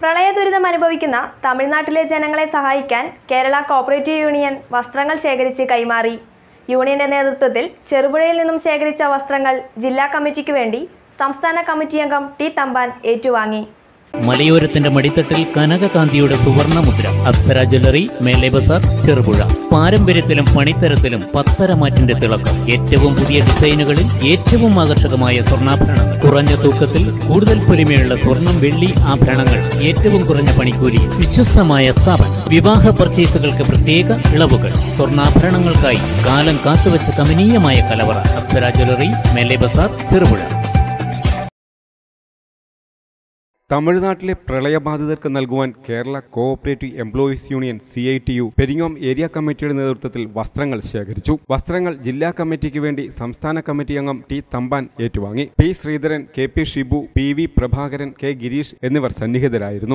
പ്രളയ ദുരിതം അനുഭവിക്കുന്ന തമിഴ്നാട്ടിലെ ജനങ്ങളെ സഹായിക്കാൻ കേരള കോപ്പറേറ്റീവ് യൂണിയൻ വസ്ത്രങ്ങൾ ശേഖരിച്ച് കൈമാറി യൂണിയന്റെ നേതൃത്വത്തിൽ ചെറുപുഴയിൽ നിന്നും ശേഖരിച്ച വസ്ത്രങ്ങൾ ജില്ലാ കമ്മിറ്റിക്ക് വേണ്ടി സംസ്ഥാന കമ്മിറ്റി അംഗം ടി തമ്പാൻ ഏറ്റുവാങ്ങി മലയോരത്തിന്റെ മടിത്തട്ടിൽ കനകകാന്തിയുടെ സുവർണ മുദ്ര അപ്സര ജ്വല്ലറി മേലെ ബസാർ ചെറുപുഴ പാരമ്പര്യത്തിലും പണിത്തരത്തിലും പത്തരമാറ്റിന്റെ തിളക്കം ഏറ്റവും പുതിയ ഡിസൈനുകളിൽ ഏറ്റവും ആകർഷകമായ സ്വർണ്ണാഭരണങ്ങൾ കുറഞ്ഞ തൂക്കത്തിൽ കൂടുതൽ പൊലിമയുള്ള സ്വർണം വെള്ളി ആഭരണങ്ങൾ ഏറ്റവും കുറഞ്ഞ പണിക്കൂലി വിശ്വസ്തമായ സ്ഥാപനം വിവാഹ പർച്ചേസുകൾക്ക് പ്രത്യേക ഇളവുകൾ സ്വർണ്ണാഭരണങ്ങൾക്കായി കാലം കാത്തുവച്ച കമനീയമായ കലവറ അപ്സര ജ്വല്ലറി മേലെ ബസാർ ചെറുപുഴ തമിഴ്നാട്ടിലെ പ്രളയബാധിതർക്ക് നൽകുവാൻ Kerala cooperative employees union C I T U Peringome area കമ്മിറ്റിയുടെ നേതൃത്വത്തിൽ വസ്ത്രങ്ങൾ ശേഖരിച്ചു വസ്ത്രങ്ങൾ ജില്ലാ കമ്മിറ്റിക്ക് വേണ്ടി സംസ്ഥാന കമ്മിറ്റി അംഗം ടി തമ്പാൻ ഏറ്റുവാങ്ങി P Sreedharan K P Shibu P V Prabhakaran K Girish എന്നിവർ സന്നിഹിതരായിരുന്നു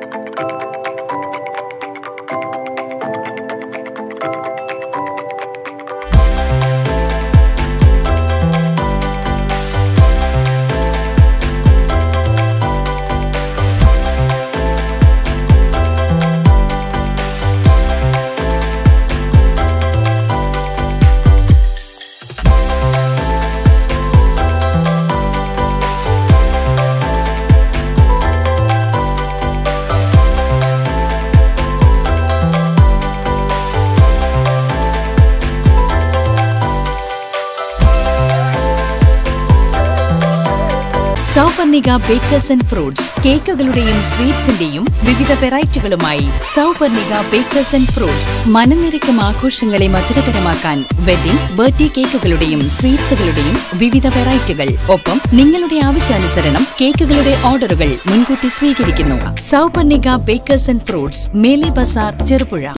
സൗപർണിക ബേക്കേഴ്സ് ആൻഡ് ഫ്രൂട്ട്സ് കേക്കുകളുടെയും സ്വീറ്റ്സിന്റെയും വിവിധ വെറൈറ്റികളുമായി സൗപർണിക ബേക്കേഴ്സ് ആൻഡ് ഫ്രൂട്ട്സ് മനനിരക്കും ആഘോഷങ്ങളെ മധുരകരമാക്കാൻ വെഡിംഗ് ബർത്ത്ഡേ കേക്കുകളുടെയും സ്വീറ്റ്സുകളുടെയും വിവിധ വെറൈറ്റികൾ ഒപ്പം നിങ്ങളുടെ ആവശ്യാനുസരണം കേക്കുകളുടെ ഓർഡറുകൾ മുൻകൂട്ടി സ്വീകരിക്കുന്നു സൗപർണിക ബേക്കേഴ്സ് ആൻഡ് ഫ്രൂട്ട്സ് മേലെ ബസാർ ചെറുപുഴ